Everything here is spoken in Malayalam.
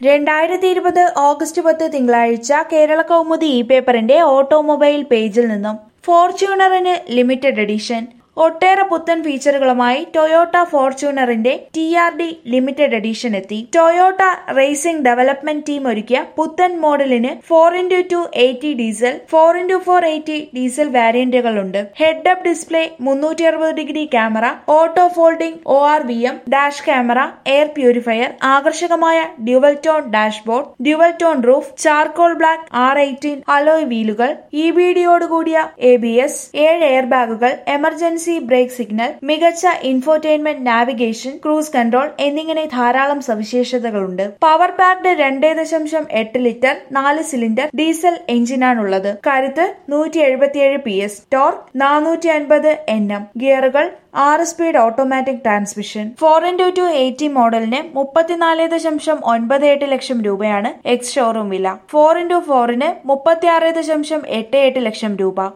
രണ്ടായിരത്തി ഇരുപത് ഓഗസ്റ്റ് പത്ത് തിങ്കളാഴ്ച കേരള കൗമുദി ഇ പേപ്പറിന്റെ ഓട്ടോമൊബൈൽ പേജിൽ നിന്നും ഫോർച്യൂണറിന് ലിമിറ്റഡ് എഡിഷൻ ഒട്ടേറെ പുത്തൻ ഫീച്ചറുകളുമായി ടൊയോട്ട ഫോർച്യൂണറിന്റെ T R D limited edition എത്തി ടൊയോട്ട റേസിംഗ് ഡെവലപ്മെന്റ് ടീം ഒരുക്കിയ പുത്തൻ മോഡലിന് four into two eighty diesel four into four eighty diesel വാരിയന്റുകളുണ്ട് ഹെഡ് അപ്പ് ഡിസ്പ്ലേ മുന്നൂറ്റി അറുപത് degree camera auto folding O R V M dash camera air purifier ആകർഷകമായ dual tone dashboard dual tone roof charcoal black R eighteen alloy വീലുകൾ ഇ ബി ഡിയോടുകൂടിയ എ ബി എസ് ഏഴ് എയർ ബാഗുകൾ എമർജൻസി ബ്രേക്ക് സിഗ്നൽ മികച്ച ഇൻഫോർടൈൻമെന്റ് നാവിഗേഷൻ ക്രൂസ് കൺട്രോൾ എന്നിങ്ങനെ ധാരാളം സവിശേഷതകളുണ്ട് പവർ പാക്ഡ് രണ്ടേ ദശാംശം എട്ട് ലിറ്റർ നാല് സിലിണ്ടർ ഡീസൽ എഞ്ചിനാണുള്ളത് കരുത്ത് നൂറ്റി എഴുപത്തിയേഴ് പി എസ് ടോർക്ക് നാനൂറ്റി അൻപത് എൻ എം ഗിയറുകൾ ആറ് speed automatic transmission four into two eighty മോഡലിന് മുപ്പത്തിനാല് ദശാംശം ഒൻപത് എട്ട് ലക്ഷം രൂപയാണ് എക്സ് ഷോറൂം വില ഫോർ ഇൻറ്റു ഫോറിന് മുപ്പത്തിയാറ് ദശാംശം എട്ട് എട്ട് ലക്ഷം രൂപ